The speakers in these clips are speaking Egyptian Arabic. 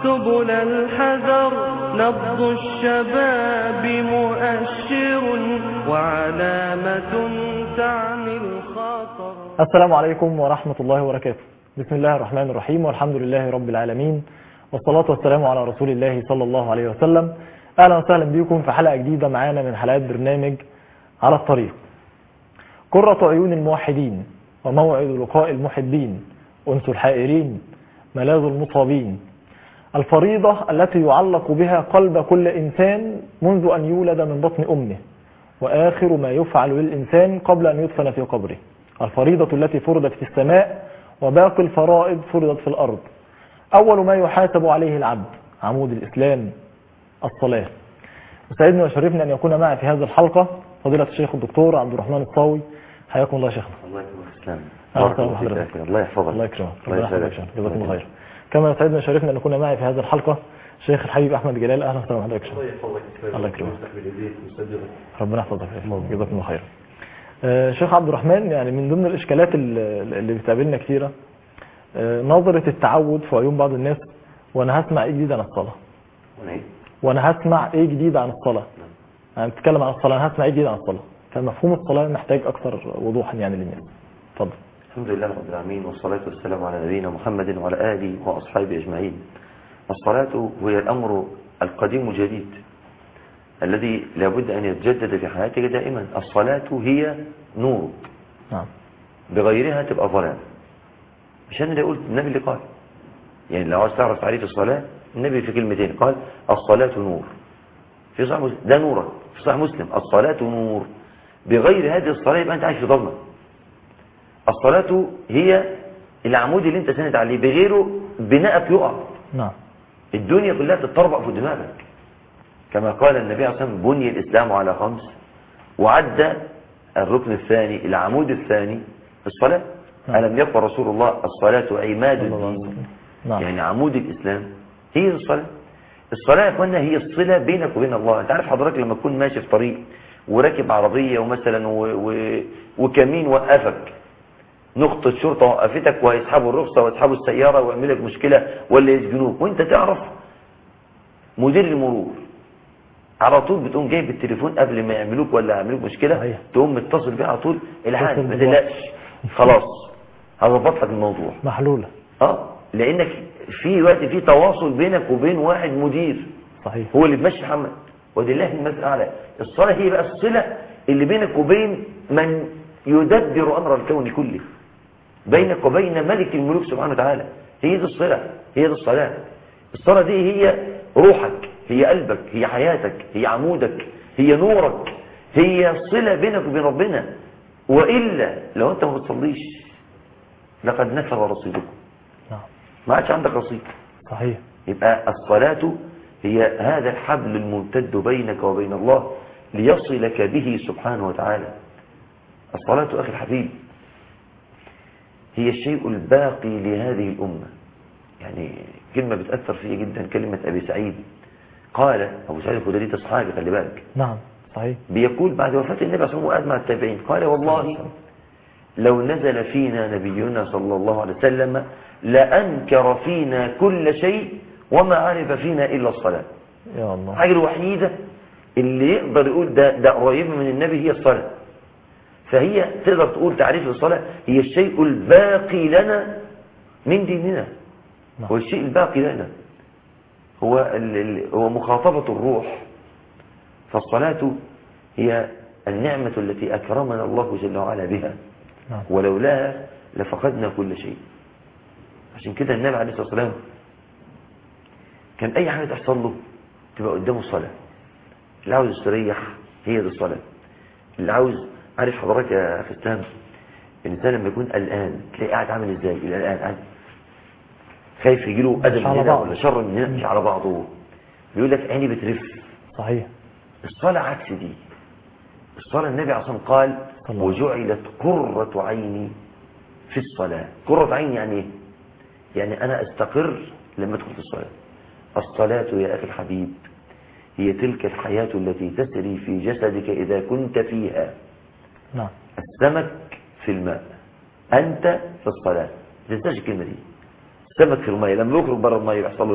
سبل الحذر نبض الشباب مؤشر وعلامة تعني الخطر السلام عليكم ورحمة الله وبركاته بسم الله الرحمن الرحيم والحمد لله رب العالمين والصلاة والسلام على رسول الله صلى الله عليه وسلم أهلا وسهلا بكم في حلقة جديدة معانا من حلقات برنامج على الطريق قرة عيون الموحدين وموعد لقاء المحبين أنس الحائرين ملاذ المصابين الفريضة التي يعلق بها قلب كل إنسان منذ أن يولد من بطن أمه وآخر ما يفعل للإنسان قبل أن يدفن في قبره الفريضة التي فرضت في السماء وباقي الفرائض فرضت في الأرض أول ما يحاسب عليه العبد عمود الإسلام الصلاة وسعدني وشرفني أن يكون معي في هذه الحلقة فضيلة الشيخ الدكتور عبد الرحمن الصاوي حياكم الله يا شيخنا الله يكرمك اسلام أهلا بارك الله وسهلا فيك يا أخي. الله يحفظك الله يكرمك الله ربنا يحفظك يسعدك يا شيخ. جزاكم الله خير كما يسعدني وشرفني أن يكون معي في هذه الحلقة الشيخ الحبيب أحمد جلال أهلا وسهلا بحضرتك يا شيخ. الله يكرمك ربنا يحفظك يا شيخ. جزاكم الله خير آه، شيخ عبد الرحمن يعني من ضمن الإشكالات اللي اللي بتقابلنا كثيرة آه، نظرة التعود في عيون بعض الناس وأنا هسمع إيه جديد عن الصلاة وأنا هسمع إيه جديد عن الصلاة أنا بتكلم عن الصلاة أنا هسمع إيه جديد عن الصلاة فمفهوم الصلاة محتاج أكثر وضوحا يعني للناس اتفضل الحمد لله رب العالمين والصلاة والسلام على نبينا محمد وعلى آله وأصحابه أجمعين الصلاة هي الأمر القديم الجديد الذي لابد أن يتجدد في حياتك دائما الصلاة هي نور نعم بغيرها تبقى ظلام مش أنا اللي قلت النبي اللي قال يعني لو عايز تعرف تعريف الصلاة النبي في كلمتين قال الصلاة نور في صحيح مسلم ده نورا في صحيح مسلم الصلاة نور بغير هذه الصلاة يبقى أنت عايش في ضلمة الصلاة هي العمود اللي أنت ساند عليه بغيره بناءك يقع نعم الدنيا كلها تتطربق في دماغك كما قال النبي عليه الصلاة والسلام بني الإسلام على خمس وعد الركن الثاني العمود الثاني الصلاة نعم. ألم يقل رسول الله الصلاة عماد صلى الله عليه الدين وسلم. نعم يعني عمود الإسلام هي الصلاة الصلاة يا اخوانا هي الصلة بينك وبين الله انت عارف حضرتك لما تكون ماشي في طريق وراكب عربية ومثلا و... و... وكمين وقفك نقطة شرطة وقفتك وهيسحبوا الرخصة ويسحبوا السيارة ويعملوا لك مشكلة ولا يسجنوك وانت تعرف مدير المرور على طول بتقوم جايب التليفون قبل ما يعملوك ولا يعملوك مشكلة صحيح. تقوم متصل بيه على طول الحال اتصل ما بالوقت. تقلقش خلاص هظبط لك الموضوع محلولة اه لانك في وقت في تواصل بينك وبين واحد مدير صحيح هو اللي بيمشي محمد ولله المثل الاعلى الصلاه هي بقى الصله اللي بينك وبين من يدبر امر الكون كله بينك وبين ملك الملوك سبحانه وتعالى هي دي الصله هي دي الصلاه الصلاه دي هي روحك هي قلبك هي حياتك هي عمودك هي نورك هي صله بينك وبين ربنا والا لو انت ما بتصليش لقد نفر رصيدكم نعم ما عادش عندك رصيد صحيح يبقى الصلاة هي هذا الحبل الممتد بينك وبين الله ليصلك به سبحانه وتعالى الصلاة أخي الحبيب هي الشيء الباقي لهذه الأمة يعني كلمة بتأثر فيها جدا كلمة أبي سعيد قال أبو سعيد الخدري ده صحابي خلي بالك نعم صحيح بيقول بعد وفاة النبي صلى الله عليه وسلم وقعد مع التابعين قال والله لو نزل فينا نبينا صلى الله عليه وسلم لأنكر فينا كل شيء وما عرف فينا إلا الصلاة يا الله الحاجة الوحيدة اللي يقدر يقول ده, ده قريب من النبي هي الصلاة فهي تقدر تقول تعريف الصلاة هي الشيء الباقي لنا من ديننا نعم. هو الشيء الباقي لنا هو ال- ال- هو مخاطبة الروح فالصلاة هي النعمة التي أكرمنا الله جل وعلا بها نعم ولولاها لفقدنا كل شيء عشان كده النبي عليه الصلاة والسلام كان أي حاجة تحصل له تبقى قدامه الصلاة اللي عاوز يستريح هي دي الصلاة اللي عاوز عارف حضرتك يا أخي اسلام الإنسان لما يكون قلقان تلاقيه قاعد عامل إزاي القلقان قاعد خايف يجيله أذى مش من على هنا بعض. ولا شر من هنا مش على بعضه بيقول لك عيني بترف صحيح الصلاة عكس دي الصلاة النبي عليه الصلاة والسلام قال صلى الله وجعلت قرة عيني في الصلاة قرة عين يعني ايه يعني أنا أستقر لما أدخل في الصلاة الصلاة يا أخي الحبيب هي تلك الحياة التي تسري في جسدك إذا كنت فيها نعم السمك في الماء أنت في الصلاة ما تنساش الكلمة دي السمك في الماء لما يخرج بره الماء يحصل له إيه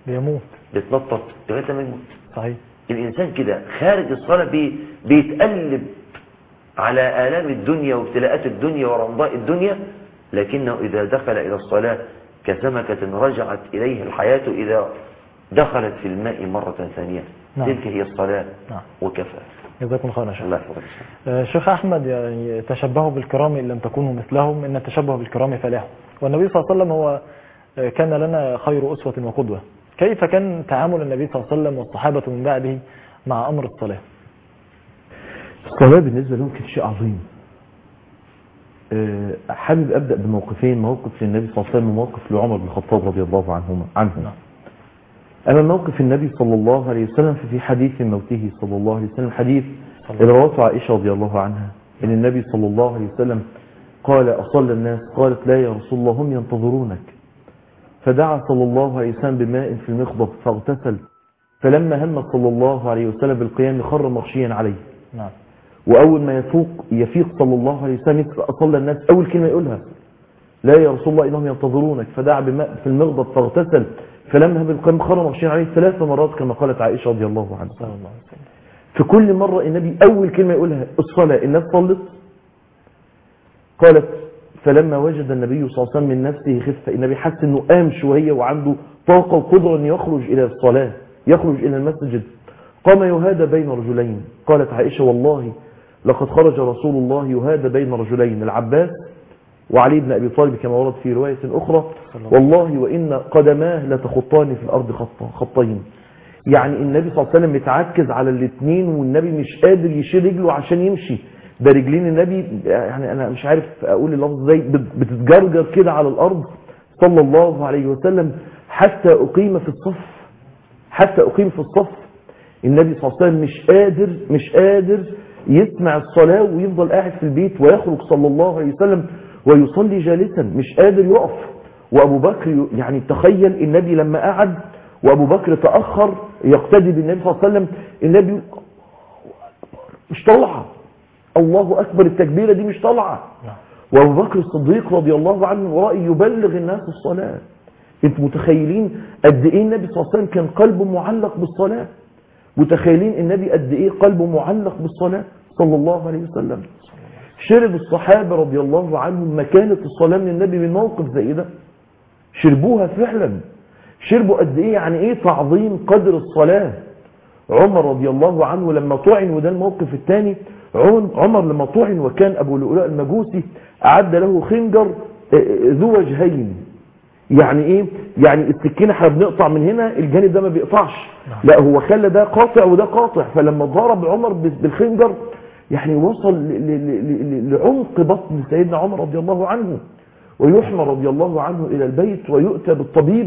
بيموت بيتنطط لغايه لما يموت صحيح الإنسان كده خارج الصلاة بي بيتقلب على آلام الدنيا وابتلاءات الدنيا ورمضاء الدنيا لكنه إذا دخل إلى الصلاة كسمكة رجعت إليه الحياة إذا دخلت في الماء مرة ثانية نعم. تلك هي الصلاة نعم. وكفى جزاكم خيرا يا شيخ الله يحفظك آه، شيخ أحمد يعني تشبهوا بالكرام إن لم تكونوا مثلهم إن التشبه بالكرام فلاح والنبي صلى الله عليه وسلم هو آه، كان لنا خير أسوة وقدوة كيف كان تعامل النبي صلى الله عليه وسلم والصحابة من بعده مع أمر الصلاة الصلاة بالنسبة لهم كان شيء عظيم أه، حابب أبدأ بموقفين موقف للنبي صلى الله عليه وسلم وموقف لعمر بن الخطاب رضي الله عنهما عنه نعم. أما موقف النبي صلى الله عليه وسلم ففي حديث موته صلى الله عليه وسلم حديث صلى اللي رواه عائشة رضي الله عنها إن النبي صلى الله عليه وسلم قال أصلى الناس قالت لا يا رسول الله هم ينتظرونك فدعا صلى الله عليه وسلم بماء في المخضب فاغتسل فلما هم صلى الله عليه وسلم بالقيام خر مغشيا عليه نعم واول ما يفوق يفيق صلى الله عليه وسلم يسأل اصلى الناس اول كلمه يقولها لا يا رسول الله انهم ينتظرونك فدعا بماء في المغضب فاغتسل فلما هم بالقيام خر مغشيا عليه ثلاث مرات كما قالت عائشه رضي الله عنها صلى الله عليه وسلم في كل مرة النبي أول كلمة يقولها الصلاة الناس صلت قالت فلما وجد النبي صلى الله عليه وسلم من نفسه خفة النبي حس أنه قام شوية وعنده طاقة وقدرة أن يخرج إلى الصلاة يخرج إلى المسجد قام يهادى بين رجلين قالت عائشة والله لقد خرج رسول الله يهادى بين رجلين العباس وعلي بن أبي طالب كما ورد في رواية أخرى والله وإن قدماه لتخطان في الأرض خط- خطين يعني النبي صلى الله عليه وسلم متعكز على الاثنين والنبي مش قادر يشيل رجله عشان يمشي ده رجلين النبي يعني انا مش عارف اقول اللفظ ازاي بت- بتتجرجر كده على الارض صلى الله عليه وسلم حتى اقيم في الصف حتى اقيم في الصف النبي صلى الله عليه وسلم مش قادر مش قادر يسمع الصلاة ويفضل قاعد في البيت ويخرج صلى الله عليه وسلم ويصلي جالسا مش قادر يقف وابو بكر يعني تخيل النبي لما قعد وابو بكر تاخر يقتدي بالنبي صلى الله عليه وسلم النبي يقول مش طالعه الله اكبر التكبيره دي مش طالعه نعم. وابو بكر الصديق رضي الله عنه من ورائه يبلغ الناس الصلاه انتوا متخيلين قد ايه النبي صلى الله عليه وسلم كان قلبه معلق بالصلاه متخيلين النبي قد ايه قلبه معلق بالصلاه صلى الله عليه وسلم شرب الصحابه رضي الله عنهم مكانه الصلاه من النبي من موقف زي ده شربوها فعلا شربوا قد ايه يعني ايه تعظيم قدر الصلاه عمر رضي الله عنه لما طعن وده الموقف الثاني عمر لما طعن وكان ابو لؤلؤ المجوسي اعد له خنجر آه، آه، ذو وجهين يعني ايه يعني السكينه احنا بنقطع من هنا الجانب ده ما بيقطعش لا هو خلى ده قاطع وده قاطع فلما ضرب عمر بال- بالخنجر يعني وصل ل- ل- ل- لعمق بطن سيدنا عمر رضي الله عنه ويحمى رضي الله عنه الى البيت ويؤتى بالطبيب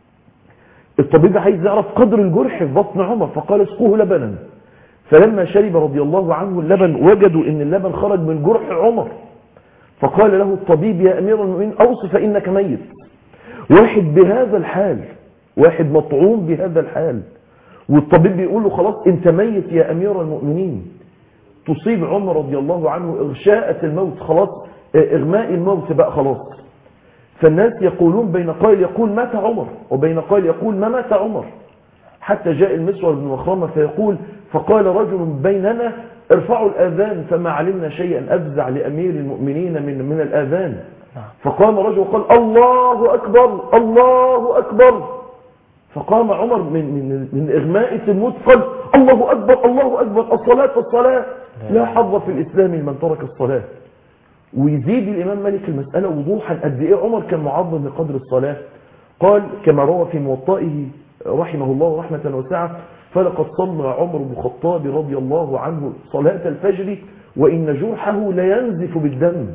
الطبيب عايز يعرف قدر الجرح في بطن عمر فقال اسقوه لبنا فلما شرب رضي الله عنه اللبن وجدوا ان اللبن خرج من جرح عمر فقال له الطبيب يا امير المؤمنين اوصف فانك ميت واحد بهذا الحال واحد مطعوم بهذا الحال والطبيب بيقول له خلاص انت ميت يا امير المؤمنين تصيب عمر رضي الله عنه اغشاءة الموت خلاص اه، اغماء الموت بقى خلاص فالناس يقولون بين قائل يقول مات عمر وبين قائل يقول ما مات عمر حتى جاء المسور بن مخرمة فيقول فقال رجل بيننا ارفعوا الآذان فما علمنا شيئا أفزع لأمير المؤمنين من من الآذان فقام رجل وقال الله أكبر الله أكبر فقام عمر من من من إغماء الموت قال الله أكبر الله أكبر الصلاة الصلاة لا حظ في الإسلام لمن ترك الصلاة ويزيد الإمام مالك المسألة وضوحا قد إيه عمر كان معظم لقدر الصلاة قال كما روى في موطئه رحمه الله رحمة واسعة فلقد صلى عمر بن الخطاب رضي الله عنه صلاة الفجر وإن جرحه لينزف بالدم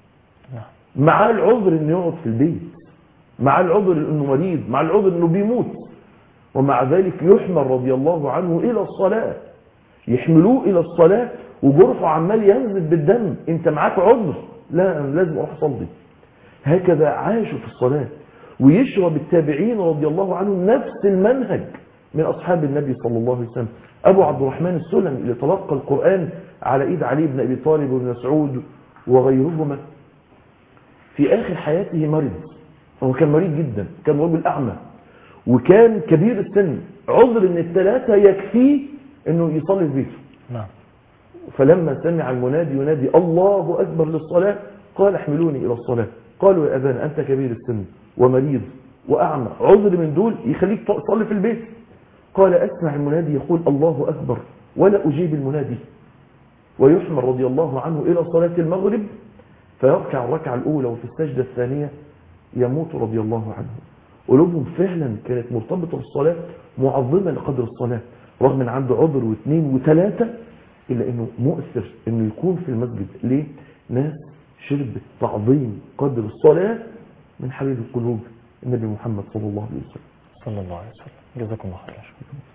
مع العذر انه يقعد في البيت مع العذر انه مريض مع العذر انه بيموت ومع ذلك يحمل رضي الله عنه الى الصلاة يحملوه الى الصلاة وجرحه عمال ينزف بالدم انت معاك عذر لا انا لازم اروح اصلي هكذا عاشوا في الصلاة ويشرب التابعين رضي الله عنهم نفس المنهج من أصحاب النبي صلى الله عليه وسلم أبو عبد الرحمن السلمي اللي تلقى القرآن على إيد علي بن أبي طالب وابن مسعود وغيرهما في آخر حياته مرض هو كان مريض جدا كان رجل أعمى وكان كبير السن عذر من الثلاثة يكفيه انه يصلي في بيته نعم فلما سمع المنادي ينادي الله أكبر للصلاة قال احملوني إلى الصلاة قالوا يا أبانا أنت كبير السن ومريض وأعمى عذر من دول يخليك تصلي في البيت قال أسمع المنادي يقول الله أكبر ولا أجيب المنادي ويحمل رضي الله عنه إلى صلاة المغرب فيركع الركعة الأولى وفي السجدة الثانية يموت رضي الله عنه قلوبهم فعلا كانت مرتبطة بالصلاة معظمة لقدر الصلاة رغم ان عنده عذر واثنين وثلاثة إلا أنه مؤثر أنه يكون في المسجد ليه؟ ناس شربت تعظيم قدر الصلاة من حبيب القلوب النبي محمد صلى الله عليه وسلم صلى الله عليه وسلم جزاكم الله خير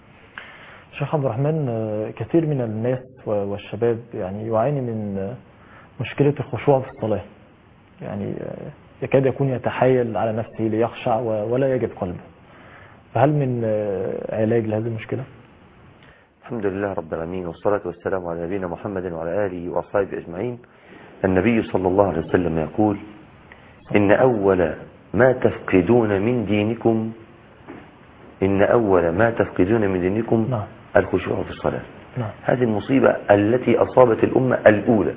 شيخ عبد الرحمن آه، كثير من الناس و- والشباب يعني يعاني من آه، مشكلة الخشوع في الصلاة يعني آه، يكاد يكون يتحايل على نفسه ليخشع و- ولا يجد قلبه فهل من آه، علاج لهذه المشكلة؟ الحمد لله رب العالمين والصلاة والسلام على نبينا محمد وعلى آله وأصحابه أجمعين النبي صلى الله عليه وسلم يقول إن أول ما تفقدون من دينكم إن أول ما تفقدون من دينكم نعم. الخشوع في الصلاة نعم هذه المصيبة التي أصابت الأمة الأولى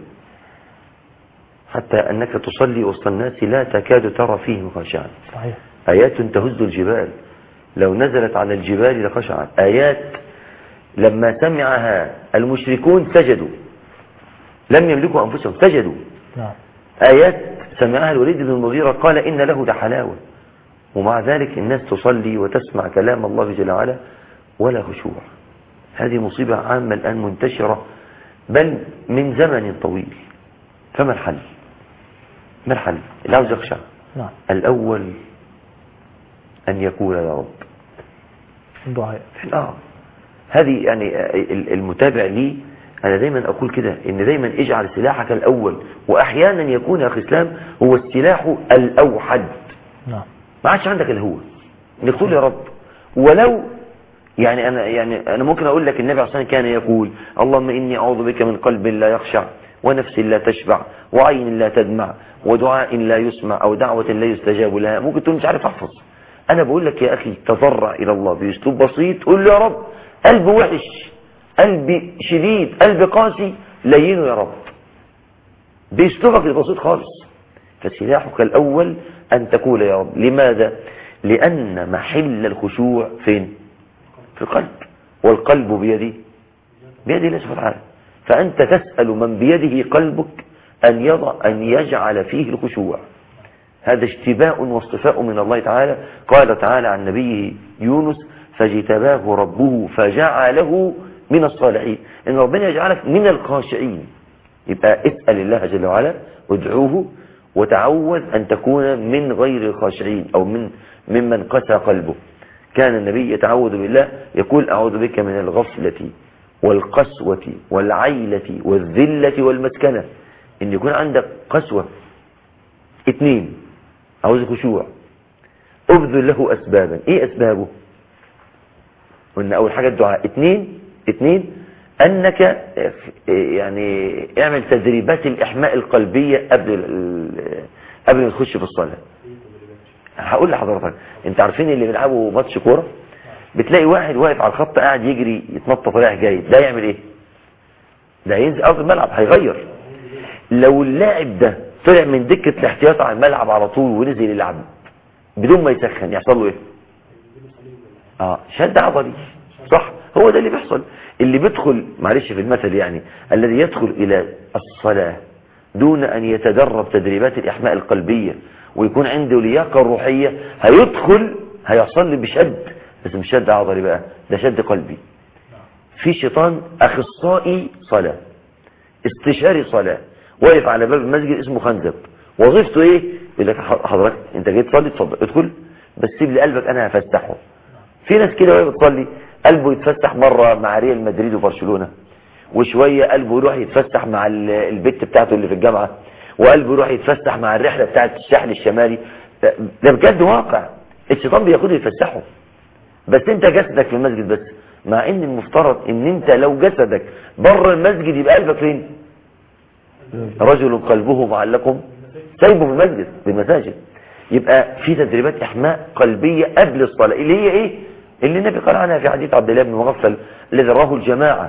حتى أنك تصلي وسط الناس لا تكاد ترى فيهم خاشعا صحيح آيات تهز الجبال لو نزلت على الجبال لخشعت آيات لما سمعها المشركون سجدوا لم يملكوا أنفسهم سجدوا نعم آيات سمعها الوليد بن المغيرة قال إن له لحلاوة ومع ذلك الناس تصلي وتسمع كلام الله جل وعلا ولا خشوع هذه مصيبة عامة الآن منتشرة بل من زمن طويل فما الحل ما الحل اللي عاوز يخشع نعم الأول أن يقول يا رب الدعاء آه هذه يعني ال- المتابع لي أنا دايما أقول كده إن دايما اجعل سلاحك الأول وأحيانا يكون يا أخي إسلام هو السلاح الأوحد نعم ما عادش عندك اللي هو انك تقول يا رب ولو يعني انا يعني انا ممكن اقول لك النبي عليه الصلاه والسلام كان يقول اللهم اني اعوذ بك من قلب لا يخشع ونفس لا تشبع وعين لا تدمع ودعاء لا يسمع او دعوه لا يستجاب لها ممكن تقول مش عارف احفظ انا بقول لك يا اخي تضرع الى الله باسلوب بسيط قول له يا رب قلب وحش قلبي شديد قلب قاسي لينه يا رب باسلوبك البسيط خالص فسلاحك الأول أن تقول يا رب لماذا؟ لأن محل الخشوع فين؟ في القلب والقلب بيدي بيد الله سبحانه وتعالى فأنت تسأل من بيده قلبك أن يضع أن يجعل فيه الخشوع هذا اشتباء واصطفاء من الله تعالى قال تعالى عن نبيه يونس فاجتباه ربه فجعله من الصالحين إن ربنا يجعلك من الخاشعين يبقى اسأل الله جل وعلا وادعوه وتعوذ أن تكون من غير الخاشعين أو من ممن قسى قلبه كان النبي يتعوذ بالله يقول أعوذ بك من الغفلة والقسوة والعيلة والذلة والمسكنة إن يكون عندك قسوة اثنين عاوز خشوع ابذل له أسبابا إيه أسبابه قلنا أول حاجة الدعاء اثنين اثنين أنك يعني اعمل تدريبات الإحماء القلبية قبل ال- قبل ما تخش في الصلاة هقول لحضرتك انت عارفين اللي بيلعبوا ماتش كورة بتلاقي واحد واقف على الخط قاعد يجري يتنطط رايح جاي ده يعمل ايه ده هينزل ارض الملعب هيغير لو اللاعب ده طلع من دكة الاحتياط على الملعب على طول ونزل يلعب بدون ما يسخن يحصل له ايه اه شد عضلي صح هو ده اللي بيحصل اللي بيدخل معلش في المثل يعني الذي يدخل الى الصلاة دون ان يتدرب تدريبات الاحماء القلبية ويكون عنده لياقة روحية هيدخل هيحصل لي بشد بس مش شد عضلي بقى ده شد قلبي في شيطان اخصائي صلاة استشاري صلاة واقف على باب المسجد اسمه خنزب وظيفته ايه يقول لك حضرتك انت جاي تصلي اتفضل ادخل بس سيب لي قلبك انا هفسحه في ناس كده وهي بتصلي قلبه يتفسح مرة مع ريال مدريد وبرشلونة وشوية قلبه يروح يتفسح مع ال- البت بتاعته اللي في الجامعة وقلبه يروح يتفسح مع الرحلة بتاعت الساحل الشمالي ده ده بجد واقع الشيطان بياخده يفسحه بس انت جسدك في المسجد بس مع ان المفترض ان انت لو جسدك بره المسجد يبقى قلبك فين رجل قلبه معلق سايبه في المسجد في المساجد يبقى في تدريبات إحماء قلبية قبل الصلاة اللي هي إيه اللي النبي قال عنها في حديث عبد الله بن مغفل الذي رواه الجماعة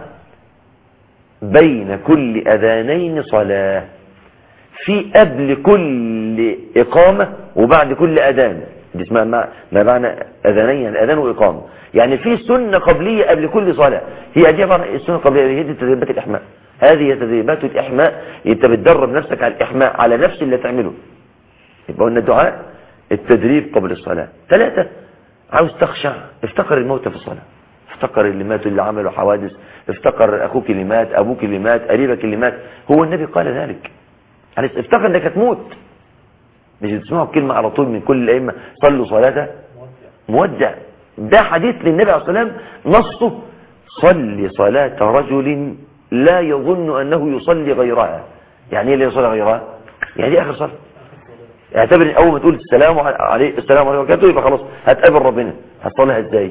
بين كل أذانين صلاة في قبل كل إقامة وبعد كل أذان دي اسمها ما ما معنى أذانين يعني أذان وإقامة يعني في سنة قبلية قبل كل صلاة هي دي عبارة السنة القبلية هي دي تدريبات الإحماء هذه تدريبات الإحماء أنت بتدرب نفسك على الإحماء على نفس اللي تعمله يبقى قلنا الدعاء التدريب قبل الصلاة ثلاثة عاوز تخشع افتكر الموت في الصلاة افتكر اللي ماتوا اللي عملوا حوادث افتكر أخوك اللي مات أبوك اللي مات قريبك اللي مات هو النبي قال ذلك يعني افتكر انك هتموت مش تسمعوا الكلمة على طول من كل الأئمة صلوا صلاة مودع ده حديث للنبي عليه الصلاة والسلام نصه صل صلاة رجل لا يظن أنه يصلي غيرها يعني ايه لا يصلي غيرها يعني دي آخر صلاة اعتبر إن اول ما تقول السلام عليه السلام عليكم وبركاته يبقى خلاص هتقابل ربنا هتصليها ازاي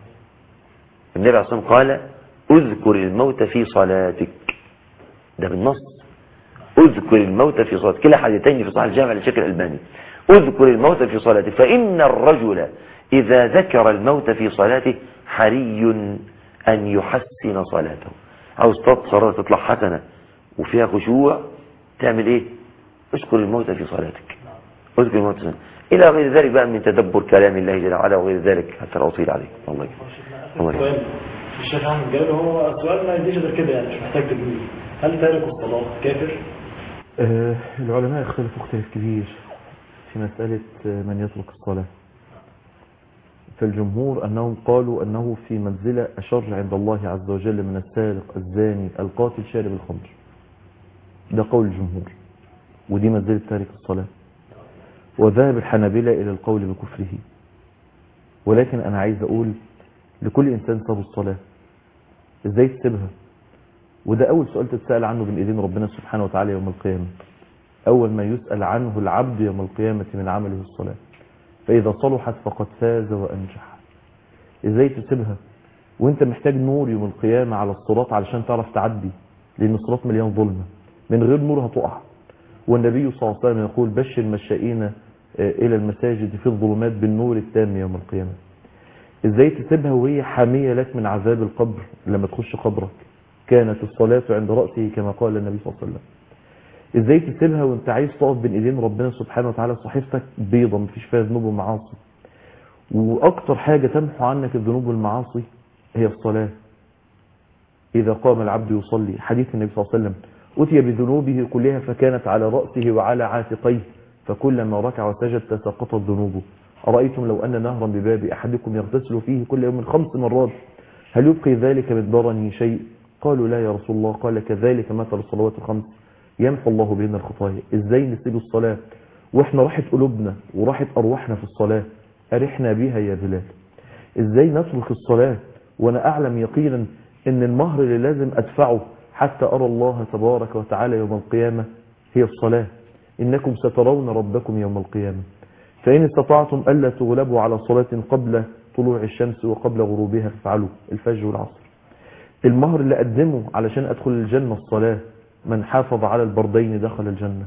النبي عليه الصلاة والسلام قال اذكر الموت في صلاتك ده بالنص اذكر الموت في صلاتك كلا حديثين في صحيح الجامع للشيخ الألباني اذكر الموت في صلاتك فإن الرجل إذا ذكر الموت في صلاته حري أن يحسن صلاته عاوز صلاة تطلع حسنة وفيها خشوع تعمل ايه اذكر الموت في صلاتك اذكر الموت في صلاتك إلى غير ذلك بقى من تدبر كلام الله جل وعلا وغير ذلك حتى لا أطيل عليه الله يكفر الله يكفر سؤال الشيخ احمد جابر هو سؤال ما يديش غير كده يعني مش محتاج تجميل هل تارك الصلاة كافر؟ آه، العلماء اختلفوا اختلاف كبير في مسألة آه، من يترك الصلاة فالجمهور أنهم قالوا أنه في منزلة أشر عند الله عز وجل من السارق الزاني القاتل شارب الخمر ده قول الجمهور ودي منزلة تارك الصلاة وذهب الحنابلة إلى القول بكفره ولكن أنا عايز أقول لكل إنسان ساب الصلاة إزاي تسيبها وده أول سؤال تتسأل عنه بين إيدين ربنا سبحانه وتعالى يوم القيامة أول ما يسأل عنه العبد يوم القيامة من عمله الصلاة فإذا صلحت فقد فاز وأنجح إزاي تسيبها وانت محتاج نور يوم القيامة على الصراط علشان تعرف تعدي لأن الصراط مليان ظلمة من غير نور هتقع والنبي صلى الله عليه وسلم يقول بشر المشائين آه، إلى المساجد في الظلمات بالنور التام يوم القيامة ازاي تسيبها وهي حامية لك من عذاب القبر لما تخش قبرك كانت الصلاة عند رأسه كما قال النبي صلى الله عليه وسلم ازاي تسيبها وانت عايز تقف بين ايدين ربنا سبحانه وتعالى صحيفتك بيضة مفيش فيها ذنوب ومعاصي واكتر حاجة تمحو عنك الذنوب والمعاصي هي الصلاة اذا قام العبد يصلي حديث النبي صلى الله عليه وسلم أتي بذنوبه كلها فكانت على رأسه وعلى عاتقيه فكلما ركع وسجد تساقطت ذنوبه أرأيتم لو أن نهرا بباب أحدكم يغتسل فيه كل يوم خمس مرات هل يبقي ذلك من ضرنه شيء قالوا لا يا رسول الله قال كذلك مثل الصلوات الخمس يمحو الله بين الخطايا ازاي نسيب الصلاة واحنا راحت قلوبنا وراحت أرواحنا في الصلاة أرحنا بها يا بلال ازاي نترك الصلاة وانا اعلم يقينا ان المهر اللي لازم ادفعه حتى ارى الله تبارك وتعالى يوم القيامة هي الصلاة انكم سترون ربكم يوم القيامة فان استطعتم الا تغلبوا على صلاة قبل طلوع الشمس وقبل غروبها فافعلوا الفجر والعصر المهر اللي اقدمه علشان ادخل الجنة الصلاة من حافظ على البردين دخل الجنة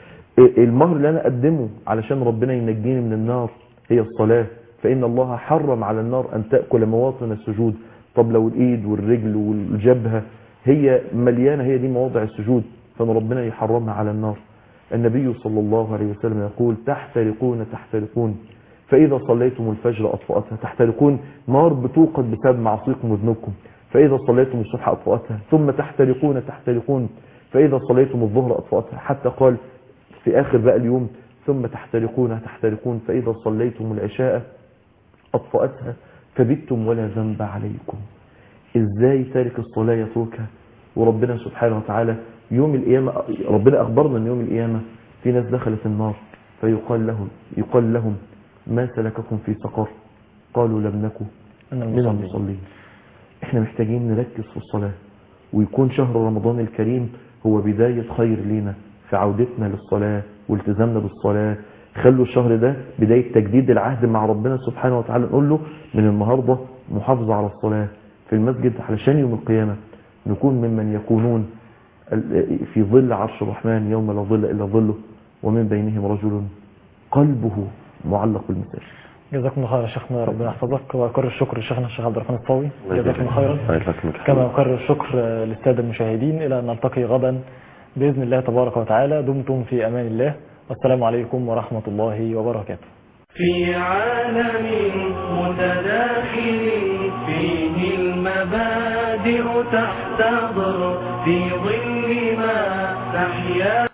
المهر اللي انا اقدمه علشان ربنا ينجيني من النار هي الصلاة فإن الله حرم على النار أن تأكل مواطن السجود طب لو الإيد والرجل والجبهة هي مليانة هي دي مواضع السجود فإن ربنا يحرمها على النار النبي صلى الله عليه وسلم يقول تحترقون تحترقون فإذا صليتم الفجر أطفأتها تحترقون نار بتوقد بسبب معصيكم وذنوبكم فإذا صليتم الصبح أطفأتها ثم تحترقون تحترقون فإذا صليتم الظهر أطفأتها حتى قال في آخر بقى اليوم ثم تحترقون تحترقون فإذا صليتم العشاء أطفأتها فبتم ولا ذنب عليكم إزاي تارك الصلاة يتركها وربنا سبحانه وتعالى يوم القيامة ربنا أخبرنا أن يوم القيامة في ناس دخلت النار فيقال لهم يقال لهم ما سلككم في سقر قالوا لم نكن من المصلين احنا محتاجين نركز في الصلاة ويكون شهر رمضان الكريم هو بداية خير لينا في عودتنا للصلاة والتزامنا بالصلاة خلوا الشهر ده بداية تجديد العهد مع ربنا سبحانه وتعالى نقول له من النهاردة محافظة على الصلاة في المسجد علشان يوم القيامة نكون ممن يكونون في ظل عرش الرحمن يوم لا ظل إلا ظله ومن بينهم رجل قلبه معلق بالمثال جزاكم الله خير يا شيخنا ربنا يحفظك واكرر الشكر لشيخنا الشيخ عبد الرحمن الصاوي الله جزاكم الله يبارك خيرا فيك. الله يبارك فيك. كما اكرر الشكر للساده المشاهدين الى ان نلتقي غدا باذن الله تبارك وتعالى دمتم في امان الله والسلام عليكم ورحمه الله وبركاته في عالم متداخل فيه المبادئ تحتضر في ظل ما تحيا